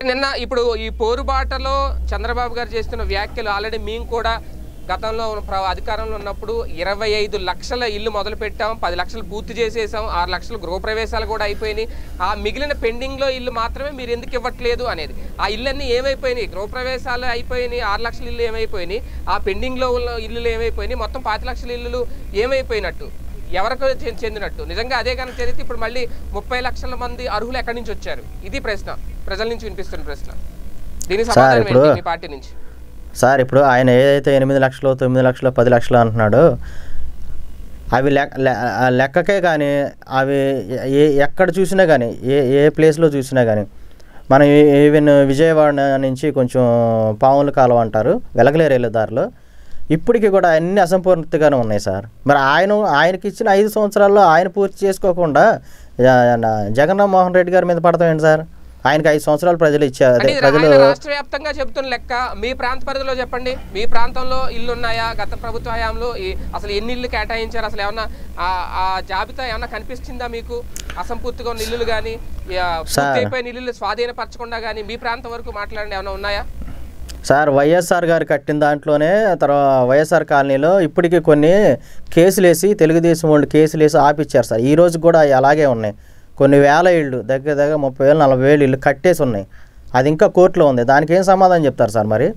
నిన్న ఇప్పుడు ఈ పోరుబాటలో చంద్రబాబు గారు చేస్తున్న వ్యాఖ్యలు ఆల్రెడీ మేము కూడా గతంలో ఉన్న ప్ర- అధికారంలో ఉన్నప్పుడు ఇరవై ఐదు లక్షల ఇల్లు మొదలు పెట్టాం పది లక్షలు పూర్తి చేసేసాం ఆరు లక్షలు గృహప్రవేశాలు కూడా అయిపోయినాయి ఆ మిగిలిన పెండింగ్లో ఇల్లు మాత్రమే మీరు ఎందుకు ఇవ్వట్లేదు అనేది ఆ ఇళ్ళన్నీ ఏమైపోయినాయి గృహప్రవేశాలు అయిపోయినాయి ఆరు లక్షల ఇల్లు ఏమైపోయినాయి ఆ పెండింగ్లో ఉన్న ఇల్లులు ఏమైపోయినాయి మొత్తం పాతి లక్షల ఇల్లులు ఏమైపోయినట్టు ఎవరికి చె- చెందినట్టు నిజంగా అదే కనుక జరిగితే ఇప్పుడు మళ్ళీ ముప్పై లక్షల మంది అర్హులు ఎక్కడి నుంచి వచ్చారు ఇది ప్రశ్న ప్రజల నుంచి వినిపిస్తున్న ప్రశ్న దీనికి సార్, సమాధానం ఇప్పుడు- ఏంటి మీ పార్టీ నుంచి సార్ ఇప్పుడు ఆయన ఏదైతే ఎనిమిది లక్షలు తొమ్మిది లక్షలు పది లక్షలు అంటున్నాడో అవి లెక్క లె- ఆ లెక్కకే కానీ అవి ఏ ఎక్కడ చూసినా కానీ ఏ ఏ ప్లేస్లో చూసినా కానీ మనం ఈ- ఈవెన్ విజయవాడ నుంచి కొంచెం పాముల కాలం అంటారు వెలగలేరు వెళ్ళే దారిలో ఇప్పటికీ కూడా అన్ని అసంపూర్తిగానే ఉన్నాయి సార్ మరి ఆయన ఆయనకి ఇచ్చిన ఐదు సంవత్సరాల్లో ఆయన పూర్తి చేసుకోకుండా జ- జగన్మోహన్ రెడ్డి గారి మీద పడతాం ఏంటి సార్ ఆయనకి ఐదు సంవత్సరాలు ప్రజలు ఇచ్చారు అంటే అదే ఇది ప్రజలు ఆయన రాష్ట్ర వ్యాప్తంగా చెబుతున్న లెక్క మీ ప్రాంత పరిధిలో చెప్పండి మీ ప్రాంతంలో ఇల్లు ఉన్నాయా గత ప్రభుత్వ హయాంలో ఈ- అసలు ఎన్ని ఇల్లు కేటాయించారు అసలు ఏమన్నా ఆ- ఆ జాబితా ఏమన్నా కనిపిస్తుందా మీకు అసంపూర్తిగా ఉన్న ఇల్లులు కానీ పూర్తి అయిపోయిన ఇల్లు స్వాధీనపరచకుండా కానీ మీ ప్రాంతం వరకు మాట్లాడండి ఏమైనా ఉన్నాయా సార్ వైఎస్ఆర్ గారు కట్టిన దాంట్లోనే తర్వాత వైఎస్ఆర్ కాలనీలో ఇప్పటికీ కొన్ని కేసులు వేసి తెలుగుదేశం వాళ్ళు కేసులు వేసి ఆపిచ్చారు సార్ ఈ రోజు కూడా అవి అలాగే ఉన్నాయి కొన్ని వేల ఇళ్ళు దగ్గర దగ్గర ముప్పై వేలు నలభై వేలు ఇళ్ళు కట్టేసి ఉన్నాయి అది ఇంకా కోర్టులో ఉంది దానికి ఏం సమాధానం చెప్తారు సార్ మరి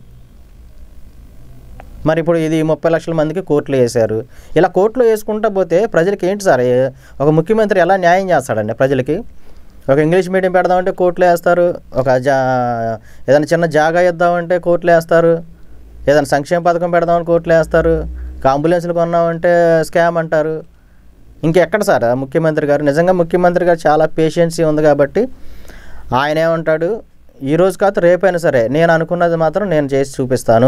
మరి ఇప్పుడు ఇది ముప్పై లక్షల మందికి కోర్టులో వేశారు ఇలా కోర్టులో వేసుకుంటా పోతే ప్రజలకి ఏంటి సార్ ఏ- ఒక ముఖ్యమంత్రి ఎలా న్యాయం చేస్తాడండి ప్రజలకి ఒక ఇంగ్లీష్ మీడియం పెడదామంటే కోర్టులో వేస్తారు ఒక జా ఏదైనా చిన్న జాగా ఇద్దామంటే కోర్టులో వేస్తారు ఏదైనా సంక్షేమ పథకం పెడదామని కోర్టులో వేస్తారు ఒక అంబులెన్స్లు కొన్నామంటే స్కామ్ అంటారు ఇంకెక్కడ సార్ ఆ ముఖ్యమంత్రి గారు నిజంగా ముఖ్యమంత్రి గారు చాలా పేషెన్సీ ఉంది కాబట్టి ఆయన ఏమంటాడు ఈ రోజు కాదు రేపైనా సరే నేను అనుకున్నది మాత్రం నేను చేసి చూపిస్తాను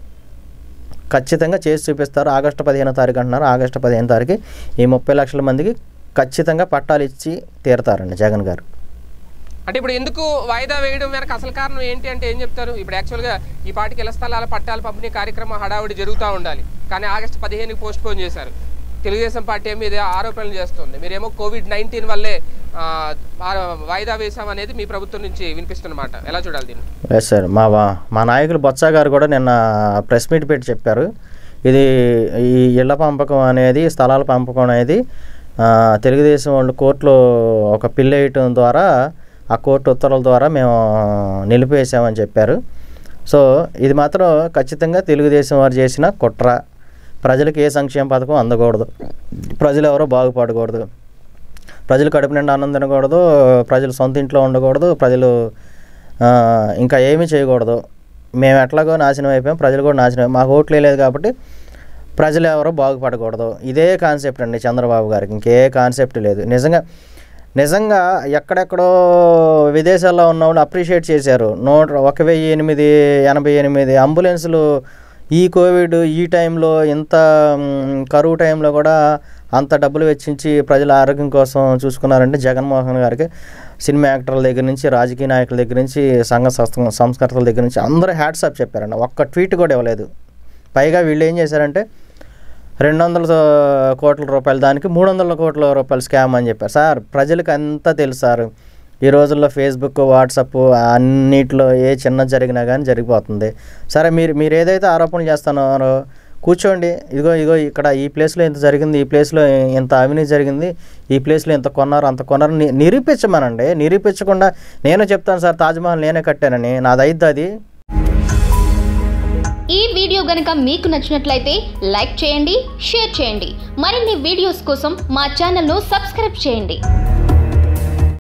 ఖచ్చితంగా చేసి చూపిస్తారు ఆగస్టు పదిహేనో తారీఖు అంటున్నారు ఆగస్టు పదిహేను తారీఖు ఈ ముప్పై లక్షల మందికి ఖచ్చితంగా పట్టాలు ఇచ్చి తీరతారండి జగన్ గారు అంటే ఇప్పుడు ఎందుకు వాయిదా వేయడం వెనక అసలు కారణం ఏంటి అంటే ఏం చెప్తారు ఇప్పుడు యాక్చువల్గా ఈ పాటికి ఇళ్ల స్థలాల పట్టాల పంపిణీ కార్యక్రమం హడావుడి జరుగుతూ ఉండాలి కానీ ఆగస్టు పదిహేనుకి పోస్ట్ పోన్ చేశారు తెలుగుదేశం పార్టీ ఏమో ఇదే ఆరోపణలు చేస్తుంది మీరేమో కోవిడ్ నైన్టీన్ వల్లే ఆ, ఆ- వాయిదా వేశామనేది మీ ప్రభుత్వం నుంచి వినిపిస్తున్నమాట ఎలా చూడాలి దీన్ని ఎస్ సార్ మా వా- మా నాయకులు బొత్స గారు కూడా నిన్న ప్రెస్ మీట్ పెట్టి చెప్పారు ఇది ఈ ఇళ్ల పంపకం అనేది స్థలాల పంపకం అనేది ఆ, తెలుగుదేశం వాళ్ళు కోర్టులో ఒక పిల్ వేయటం ద్వారా ఆ కోర్టు ఉత్తర్వుల ద్వారా మేము నిలిపేసామని చెప్పారు సో ఇది మాత్రం ఖచ్చితంగా తెలుగుదేశం వారు చేసిన కుట్ర ప్రజలకు ఏ సంక్షేమ పథకం అందకూడదు ప్రజలు ఎవరో బాగుపడకూడదు ప్రజలు కడుపు నిండా ఆనందం తినకూడదు ప్రజలు సొంత ఇంట్లో ఉండకూడదు ప్రజలు ఆ, ఇంకా ఏమీ చేయకూడదు మేము ఎట్లాగో నాశనం అయిపోయాం ప్రజలు కూడా నాశనం అయిపోయాం. మాకు ఓట్లు లేదు కాబట్టి ప్రజలు ఎవరో బాగుపడకూడదు ఇదే కాన్సెప్ట్ అండి చంద్రబాబు గారికి ఇంకే కాన్సెప్ట్ లేదు నిజంగా నిజంగా ఎక్కడెక్కడో విదేశాల్లో ఉన్నవాళ్ళు అప్రిషియేట్ చేశారు నూట ఒక వెయ్యి ఎనిమిది ఎనభై ఎనిమిది అంబులెన్సులు ఈ కోవిడ్ ఈ టైంలో ఇంత మ్, కరువు టైంలో కూడా అంత డబ్బులు వెచ్చించి ప్రజల ఆరోగ్యం కోసం చూసుకున్నారంటే జగన్మోహన్ గారికి సినిమా యాక్టర్ల దగ్గర నుంచి రాజకీయ నాయకుల దగ్గర నుంచి సంఘ సంస్థ- సంస్కర్తల దగ్గర నుంచి అందరూ హ్యాట్సాప్ చెప్పారండి ఒక్క ట్వీట్ కూడా ఇవ్వలేదు పైగా వీళ్ళు ఏం చేశారంటే రెండు వందల కోట్ల రూపాయలు దానికి మూడు వందల కోట్ల రూపాయలు స్కామ్ అని చెప్పారు సార్ ప్రజలకు అంతా తెలుసు సార్ ఈ రోజుల్లో ఫేస్బుక్ వాట్సప్ అన్నిట్లో ఏ చిన్న జరిగినా కానీ జరిగిపోతుంది సరే మీరు మీరు ఏదైతే ఆరోపణలు చేస్తున్నారో కూర్చోండి ఇదిగో ఇదిగో ఇక్కడ ఈ ప్లేస్లో ఇంత జరిగింది ఈ ప్లేస్లో ఇంత అవినీతి జరిగింది ఈ ప్లేస్లో ఇంత కొన్నారు అంత కొన్నారు ని- నిరూపించమనండి నిరూపించకుండా నేను చెప్తాను సార్ తాజ్మహల్ నేనే కట్టానని నాది అయిద్ది అది ఈ వీడియో గనుక మీకు నచ్చినట్లయితే లైక్ చేయండి షేర్ చేయండి మరిన్ని వీడియోస్ కోసం మా ఛానల్ను సబ్స్క్రైబ్ చేయండి